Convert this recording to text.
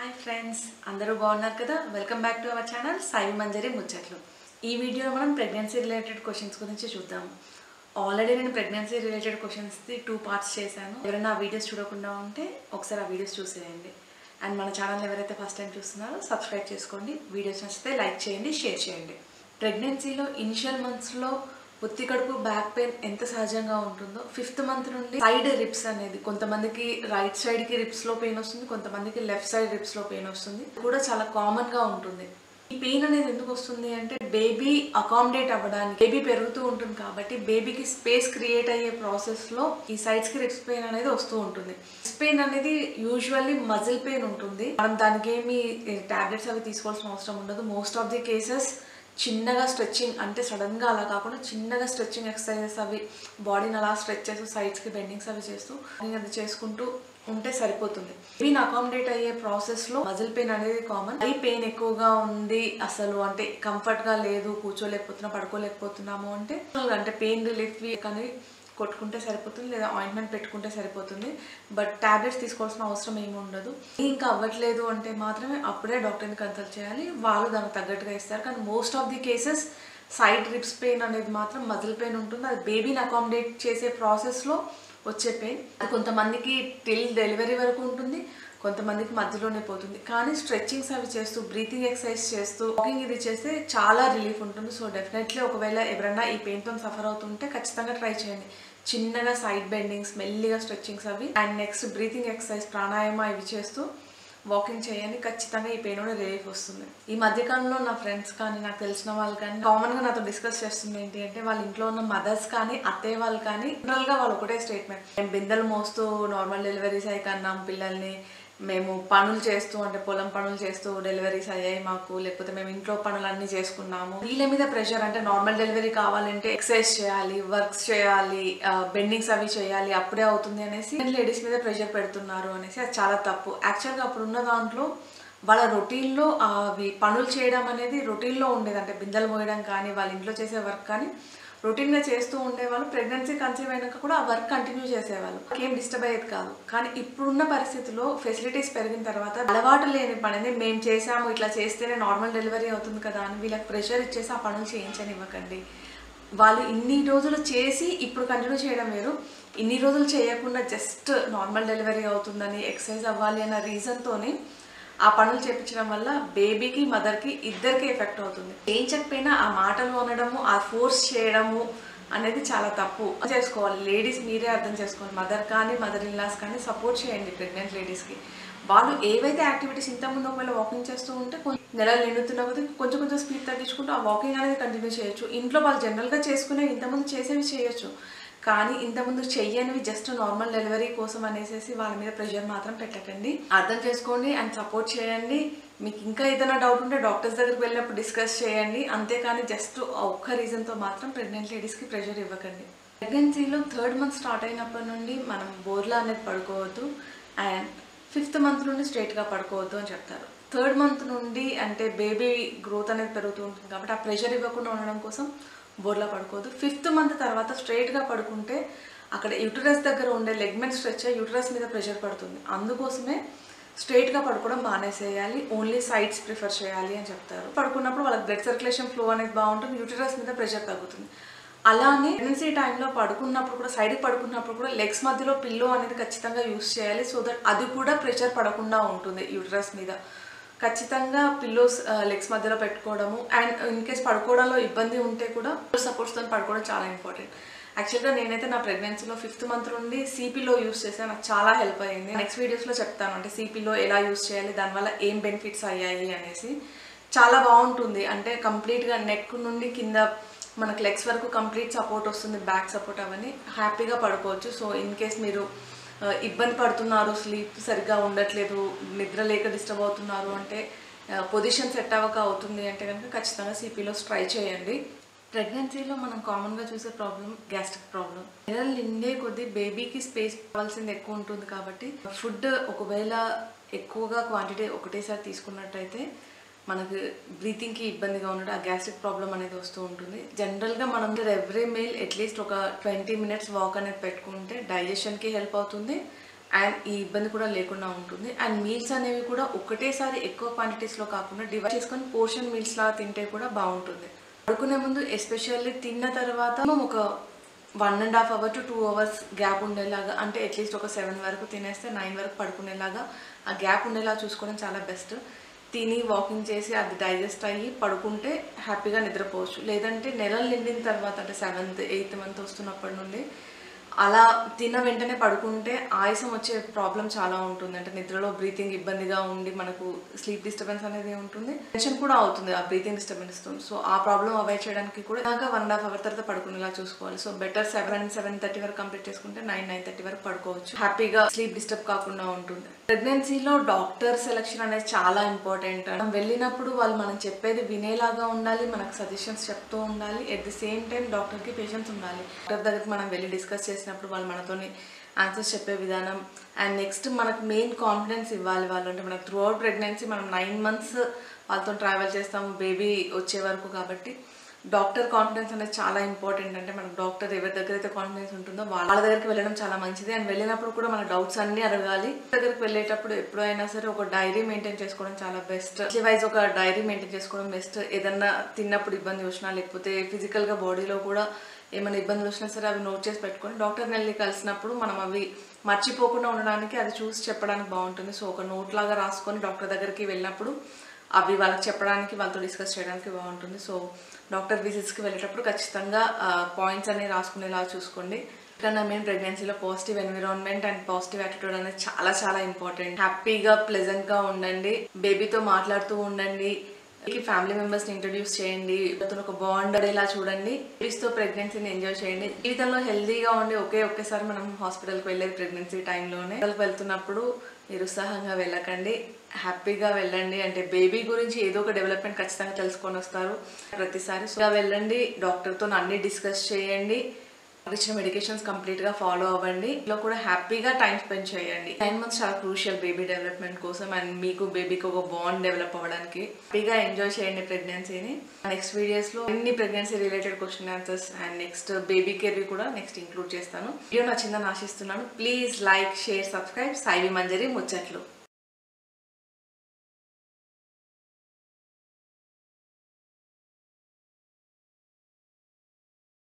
hi friends అందరూ బాగున్నారు కదా welcome back to our channel Sai Manjari ముచ్చట్లు ఈ వీడియోలో మనం ప్రెగ్నెన్సీ రిలేటెడ్ క్వశ్చన్స్ గురించి చూద్దాం ఆల్రెడీ నేను ప్రెగ్నెన్సీ రిలేటెడ్ క్వశ్చన్స్ది టూ పార్ట్స్ చేశాను ఎవరైనా ఆ వీడియోస్ చూడకుండా ఉంటే ఒకసారి ఆ వీడియోస్ చూసేయండి అండ్ మన ఛానల్ ఎవరైతే ఫస్ట్ టైం చూస్తున్నారో సబ్స్క్రైబ్ చేసుకోండి వీడియోస్ నచ్చితే లైక్ చేయండి షేర్ చేయండి ప్రెగ్నెన్సీలో ఇనిషియల్ మంత్స్లో పొత్తి కడుపు బ్యాక్ పెయిన్ ఎంత సహజంగా ఉంటుందో ఫిఫ్త్ మంత్ నుండి సైడ్ రిప్స్ అనేది కొంతమందికి రైట్ సైడ్ కి రిప్స్ లో పెయిన్ వస్తుంది కొంతమందికి లెఫ్ట్ సైడ్ రిప్స్ లో పెయిన్ వస్తుంది ఇది కూడా చాలా కామన్ గా ఉంటుంది ఈ పెయిన్ అనేది ఎందుకు వస్తుంది అంటే బేబీ అకామిడేట్ అవ్వడానికి బేబీ పెరుగుతూ ఉంటుంది కాబట్టి బేబీకి స్పేస్ క్రియేట్ అయ్యే ప్రాసెస్ లో ఈ సైడ్స్ కి రిప్స్ పెయిన్ అనేది వస్తూ ఉంటుంది రిప్స్ పెయిన్ అనేది యూజువల్లీ మజిల్ పెయిన్ ఉంటుంది మనం దానికి ఏమి టాబ్లెట్స్ అవి తీసుకోవాల్సిన అవసరం ఉండదు మోస్ట్ ఆఫ్ ది కేసెస్ చిన్నగా స్ట్రెచ్చింగ్ అంటే సడన్గా అలా కాకుండా చిన్నగా స్ట్రెచ్చింగ్ ఎక్సర్సైజెస్ అవి బాడీని అలా స్ట్రెచ్ చేస్తూ సైడ్స్కి బెండింగ్స్ అవి చేస్తూ walking అది చేసుకుంటూ ఉంటే సరిపోతుంది పెయిన్ అకామిడేట్ అయ్యే ప్రాసెస్లో మజిల్ పెయిన్ అనేది కామన్ ఈ పెయిన్ ఎక్కువగా ఉంది అసలు అంటే కంఫర్ట్గా లేదు కూర్చోలేకపోతున్నా పడుకోలేకపోతున్నాము అంటే అంటే పెయిన్ రిలీఫ్ కానీ కొట్టుకుంటే సరిపోతుంది లేదా ఆయింట్మెంట్ పెట్టుకుంటే సరిపోతుంది బట్ టాబ్లెట్స్ తీసుకోవాల్సిన అవసరం ఏమి ఉండదు ఇంకా అవ్వట్లేదు అంటే మాత్రమే అప్పుడే డాక్టర్ని కన్సల్ట్ చేయాలి వాళ్ళు దానికి తగ్గట్టుగా ఇస్తారు కానీ most of the cases side ribs pain అనేది మాత్రం మజిల్ పెయిన్ ఉంటుంది అది బేబీని అకామిడేట్ చేసే ప్రాసెస్లో వచ్చే పెయిన్ అది కొంతమందికి టిల్ డెలివరీ వరకు ఉంటుంది కొంతమందికి మధ్యలోనే పోతుంది కానీ స్ట్రెచ్చింగ్స్ అవి చేస్తూ బ్రీతింగ్ ఎక్సర్సైజ్ చేస్తూ వాకింగ్ ఇది చేస్తే చాలా రిలీఫ్ ఉంటుంది సో డెఫినెట్లీ ఒకవేళ ఎవరైనా ఈ పెయిన్తో సఫర్ అవుతుంటే ఖచ్చితంగా ట్రై చేయండి చిన్నగా సైడ్ బెండింగ్స్ మెల్లిగా స్ట్రెచ్చింగ్స్ అవి and next breathing exercise pranayama ఇవి చేస్తూ వాకింగ్ చేయండి ఖచ్చితంగా ఈ పెయిన్ కూడా రిలీఫ్ వస్తుంది ఈ మధ్యకాలంలో నా ఫ్రెండ్స్ కానీ నాకు తెలిసిన వాళ్ళు కానీ కామన్ గా నాతో డిస్కస్ చేస్తుంది ఏంటి అంటే వాళ్ళ ఇంట్లో ఉన్న మదర్స్ కానీ అత్తయ్య వాళ్ళు కానీ జనరల్ గా వాళ్ళు ఒకటే స్టేట్మెంట్ మేము బిందెలు మోస్తూ నార్మల్ డెలివరీస్ అయ్యి కన్నాం పిల్లల్ని మేము పనులు చేస్తూ అంటే పొలం పనులు చేస్తూ డెలివరీస్ అయ్యాయి మాకు లేకపోతే మేము ఇంట్లో పనులన్నీ చేసుకున్నాము వీళ్ళ మీద ప్రెషర్ అంటే నార్మల్ డెలివరీ కావాలంటే ఎక్సర్సైజ్ చేయాలి వర్క్స్ చేయాలి బెండింగ్స్ అవి చేయాలి అప్పుడే అవుతుంది అనేసి లేడీస్ మీద ప్రెషర్ పెడుతున్నారు అనేసి అది చాలా తప్పు యాక్చువల్గా అప్పుడు ఉన్న దాంట్లో వాళ్ళ రొటీన్లో అవి పనులు చేయడం అనేది రొటీన్లో ఉండేది అంటే బిందెలు మోయడం కానీ వాళ్ళ ఇంట్లో చేసే వర్క్ కానీ రొటీన్గా చేస్తూ ఉండేవాళ్ళు ప్రెగ్నెన్సీ కన్సీవ్ అయినాక కూడా ఆ వర్క్ కంటిన్యూ చేసేవాళ్ళు ఏం డిస్టర్బ్ అయ్యేది కాదు కానీ ఇప్పుడున్న పరిస్థితిలో ఫెసిలిటీస్ పెరిగిన తర్వాత అలవాటు లేని పనిని మేము చేసాము ఇట్లా చేస్తేనే నార్మల్ డెలివరీ అవుతుంది కదా అని వీళ్ళకి ప్రెషర్ ఇచ్చేసి ఆ పనులు చేయించనివ్వకండి వాళ్ళు ఇన్ని రోజులు చేసి ఇప్పుడు కంటిన్యూ చేయడం వేరు ఇన్ని రోజులు చేయకుండా జస్ట్ నార్మల్ డెలివరీ అవుతుందని ఎక్సర్సైజ్ అవ్వాలి అన్న రీజన్తోనే ఆ పనులు చేపించడం వల్ల బేబీకి మదర్కి ఇద్దరికి ఎఫెక్ట్ అవుతుంది చేయించకపోయినా ఆ మాటలు అనడము ఆ ఫోర్స్ చేయడము అనేది చాలా తప్పు చేసుకోవాలి లేడీస్ మీరే అర్థం చేసుకోవాలి మదర్ కానీ మదర్ ఇన్లాస్ కానీ సపోర్ట్ చేయండి ప్రెగ్నెంట్ లేడీస్కి వాళ్ళు ఏవైతే యాక్టివిటీస్ ఇంతకుముందు ఒకవేళ వాకింగ్ చేస్తూ ఉంటే కొంచెం నెలలు నిండుతున్న కొద్దీ కొంచెం కొంచెం స్పీడ్ తగ్గించుకుంటూ ఆ వాకింగ్ అనేది కంటిన్యూ చేయొచ్చు ఇంట్లో వాళ్ళు జనరల్గా చేసుకునే ఇంతకుముందు చేసేవి చేయొచ్చు కానీ ఇంతకుముందు చెయ్యనివి జస్ట్ నార్మల్ డెలివరీ కోసం అనేసి వాళ్ళ మీద ప్రెషర్ మాత్రం పెట్టకండి అర్థం చేసుకోండి అండ్ సపోర్ట్ చేయండి మీకు ఇంకా ఏదైనా డౌట్ ఉంటే డాక్టర్స్ దగ్గరికి వెళ్ళినప్పుడు డిస్కస్ చేయండి అంతేకాని జస్ట్ ఒక్క రీజన్తో మాత్రం ప్రెగ్నెంట్ లేడీస్కి ప్రెషర్ ఇవ్వకండి ప్రెగ్నెన్సీలో థర్డ్ మంత్ స్టార్ట్ అయినప్పటి నుండి మనం బోర్లా అనేది పడుకోవద్దు అండ్ ఫిఫ్త్ మంత్ నుండి స్ట్రైట్గా పడుకోవద్దు అని చెప్తారు థర్డ్ మంత్ నుండి అంటే బేబీ గ్రోత్ అనేది పెరుగుతూ ఉంటుంది కాబట్టి ఆ ప్రెషర్ ఇవ్వకుండా ఉండడం కోసం బోర్లా పడుకోవద్దు ఫిఫ్త్ మంత్ తర్వాత స్ట్రైట్గా పడుకుంటే అక్కడ యూటరస్ దగ్గర ఉండే లెగ్మెంట్ స్ట్రెచ్ యూటరస్ మీద ప్రెషర్ పడుతుంది అందుకోసమే స్ట్రైట్గా పడుకోవడం మానేసేయాలి ఓన్లీ సైడ్స్ ప్రిఫర్ చేయాలి అని చెప్తారు పడుకున్నప్పుడు వాళ్ళకి బ్లడ్ సర్క్యులేషన్ ఫ్లో అనేది బాగుంటుంది యూటరస్ మీద ప్రెషర్ తగ్గుతుంది అలానే ప్రెగ్నెన్సీ టైంలో పడుకున్నప్పుడు కూడా సైడ్కి పడుకున్నప్పుడు కూడా లెగ్స్ మధ్యలో పిల్లో అనేది ఖచ్చితంగా యూస్ చేయాలి సో దట్ అది కూడా ప్రెషర్ పడకుండా ఉంటుంది యూటరస్ మీద ఖచ్చితంగా పిల్లోస్ లెగ్స్ మధ్యలో పెట్టుకోవడము అండ్ ఇన్ కేస్ పడుకోవడంలో ఇబ్బంది ఉంటే కూడా సపోర్ట్స్తో పడుకోవడం చాలా ఇంపార్టెంట్ యాక్చువల్గా నేనైతే నా ప్రెగ్నెన్సీలో ఫిఫ్త్ మంత్ నుండి సిపిలో యూస్ చేశాను నాకు చాలా హెల్ప్ అయ్యింది నెక్స్ట్ వీడియోస్లో చెప్తాను అంటే సిపిలో ఎలా యూస్ చేయాలి దానివల్ల ఏం బెనిఫిట్స్ అయ్యాయి అనేసి చాలా బాగుంటుంది అంటే కంప్లీట్గా నెక్ నుండి కింద మనకు లెగ్స్ వరకు కంప్లీట్ సపోర్ట్ వస్తుంది బ్యాక్ సపోర్ట్ అవన్నీ హ్యాపీగా పడుకోవచ్చు సో ఇన్ కేస్ మీరు ఇబ్బంది పడుతున్నారు స్లీప్ సరిగ్గా ఉండట్లేదు నిద్ర లేక డిస్టర్బ్ అవుతున్నారు అంటే పొజిషన్ సెట్ అవ్వక అవుతుంది అంటే కనుక ఖచ్చితంగా సిపిలో ట్రై చేయండి ప్రెగ్నెన్సీలో మనం కామన్గా చూసే ప్రాబ్లం గ్యాస్ట్రిక్ ప్రాబ్లం నెలలు నిండే కొద్దీ బేబీకి స్పేస్ కావాల్సింది ఎక్కువ ఉంటుంది కాబట్టి ఫుడ్ ఒకవేళ ఎక్కువగా క్వాంటిటీ ఒకటేసారి తీసుకున్నట్టయితే మనకు బ్రీతింగ్కి ఇబ్బందిగా ఉండడం ఆ గ్యాస్ట్రిక్ ప్రాబ్లం అనేది వస్తూ ఉంటుంది జనరల్గా మనం ఎవ్రీ మీల్ అట్లీస్ట్ ఒక ట్వంటీ మినిట్స్ వాక్ అనేది పెట్టుకుంటే డైజెషన్కి హెల్ప్ అవుతుంది అండ్ ఈ ఇబ్బంది కూడా లేకుండా ఉంటుంది అండ్ మీల్స్ అనేవి కూడా ఒకటేసారి ఎక్కువ క్వాంటిటీస్లో కాకుండా డివైడ్ చేసుకొని పోర్షన్ మీల్స్ లాగా తింటే కూడా బాగుంటుంది పడుకునే ముందు ఎస్పెషల్లీ తిన్న తర్వాత మనం ఒక one and half hour to two hours gap ఉండేలాగా అంటే అట్లీస్ట్ ఒక సెవెన్ వరకు తినేస్తే నైన్ వరకు పడుకునేలాగా ఆ గ్యాప్ ఉండేలా చూసుకోవడం చాలా బెస్ట్ తిని వాకింగ్ చేసి అది డైజెస్ట్ అయ్యి పడుకుంటే హ్యాపీగా నిద్రపోవచ్చు లేదంటే నెలలు నిండిన తర్వాత అంటే సెవెంత్ ఎయిత్ మంత్ వస్తున్నప్పటి నుండి అలా తిన్న వెంటనే పడుకుంటే ఆయాసం వచ్చే ప్రాబ్లం చాలా ఉంటుంది అంటే నిద్రలో బ్రీతింగ్ ఇబ్బందిగా ఉండి మనకు స్లీప్ డిస్టర్బెన్స్ అనేది ఉంటుంది టెన్షన్ కూడా అవుతుంది ఆ బ్రీతింగ్ డిస్టర్బెన్స్ తో సో ఆ ప్రాబ్లం అవాయిడ్ చేయడానికి కూడా దాకా వన్ అండ్ హాఫ్ అవర్ తర్వాత పడుకునేలా చూసుకోవాలి so better seven seven thirty వరకు కంప్లీట్ చేసుకుంటే నైన్ నైన్ థర్టీ వరకు పడుకోవచ్చు హ్యాపీగా స్లీప్ డిస్టర్బ్ కాకుండా ఉంటుంది ప్రెగ్నెన్సీలో డాక్టర్ సెలెక్షన్ అనేది చాలా ఇంపార్టెంట్ మనం వెళ్ళినప్పుడు వాళ్ళు మనం చెప్పేది వినేలాగా ఉండాలి మనకు సజెషన్స్ చెప్తూ ఉండాలి ఎట్ ది సేమ్ టైం డాక్టర్కి పేషెన్స్ ఉండాలి డాక్టర్ దగ్గరికి మనం వెళ్ళి డిస్కస్ చేసినప్పుడు వాళ్ళు మనతోని ఆన్సర్స్ చెప్పే విధానం అండ్ నెక్స్ట్ మనకు మెయిన్ కాన్ఫిడెన్స్ ఇవ్వాలి వాళ్ళు అంటే మనకు త్రూ అవుట్ ప్రెగ్నెన్సీ మనం నైన్ మంత్స్ వాళ్ళతో ట్రావెల్ చేస్తాం బేబీ వచ్చే వరకు కాబట్టి డాక్టర్ కాన్ఫిడెన్స్ అనేది చాలా ఇంపార్టెంట్ అంటే మనకు డాక్టర్ ఎవరి దగ్గర అయితే కాన్ఫిడెన్స్ ఉంటుందో వాళ్ళ దగ్గరికి వెళ్ళడం చాలా మంచిది అండ్ వెళ్ళినప్పుడు కూడా మన డౌట్స్ అన్ని అడగాలి దగ్గరికి వెళ్ళేటప్పుడు ఎప్పుడైనా సరే ఒక డైరీ మెయింటైన్ చేసుకోవడం చాలా బెస్ట్ వైజ్ ఒక డైరీ మెయింటైన్ చేసుకోవడం బెస్ట్ ఏదన్నా తిన్నప్పుడు ఇబ్బంది వచ్చినా లేకపోతే ఫిజికల్ గా బాడీలో కూడా ఏమైనా ఇబ్బందులు వచ్చినా సరే అవి నోట్ చేసి పెట్టుకొని డాక్టర్ని వెళ్ళి కలిసినప్పుడు మనం అవి మర్చిపోకుండా ఉండడానికి అది చూసి చెప్పడానికి బాగుంటుంది సో ఒక నోట్ లాగా రాసుకొని డాక్టర్ దగ్గరికి వెళ్ళినప్పుడు అవి వాళ్ళకి చెప్పడానికి వాళ్ళతో డిస్కస్ చేయడానికి బాగుంటుంది సో డాక్టర్ విజిట్స్కి వెళ్ళేటప్పుడు ఖచ్చితంగా పాయింట్స్ అన్ని రాసుకునేలా చూసుకోండి ఇక్కడ మెయిన్ ప్రెగ్నెన్సీలో positive environment and positive attitude అనేది చాలా చాలా ఇంపార్టెంట్ హ్యాపీగా ప్లెజెంట్గా ఉండండి బేబీతో మాట్లాడుతూ ఉండండి ఫ్యామిలీ మెంబర్స్ ని ఇంట్రడ్యూస్ చేయండి అతను ఒక బాండ్ ఇలా చూడండి బేబీస్ తో ప్రెగ్నెన్సీని ఎంజాయ్ చేయండి జీవితంలో హెల్దీగా ఉండి ఒకే ఒకేసారి మనం హాస్పిటల్కి వెళ్ళేది ప్రెగ్నెన్సీ టైంలోనే వెళ్తున్నప్పుడు నిరుత్సాహంగా వెళ్ళకండి హ్యాపీగా వెళ్ళండి అంటే బేబీ గురించి ఏదో ఒక డెవలప్మెంట్ ఖచ్చితంగా తెలుసుకొని వస్తారు ప్రతిసారి సో వెళ్ళండి డాక్టర్తో అన్ని డిస్కస్ చేయండి ఇచ్చిన మెడికేషన్స్ కంప్లీట్ గా ఫాలో అవ్వండి ఇంట్లో కూడా హ్యాపీగా టైం స్పెండ్ చేయండి నైన్ మంత్స్ చాలా క్రూషియల్ బేబీ డెవలప్మెంట్ కోసం అండ్ మీకు బేబీకి ఒక బాండ్ డెవలప్ అవ్వడానికి హ్యాపీగా ఎంజాయ్ చేయండి ప్రెగ్నెన్సీని నెక్స్ట్ వీడియోస్ లో అన్ని pregnancy related question answers and next baby care కూడా నెక్స్ట్ ఇంక్లూడ్ చేస్తాను వీడియో నచ్చిందని ఆశిస్తున్నాను ప్లీజ్ లైక్ షేర్ సబ్స్క్రైబ్ సాయివి మంజరి ముచ్చట్లు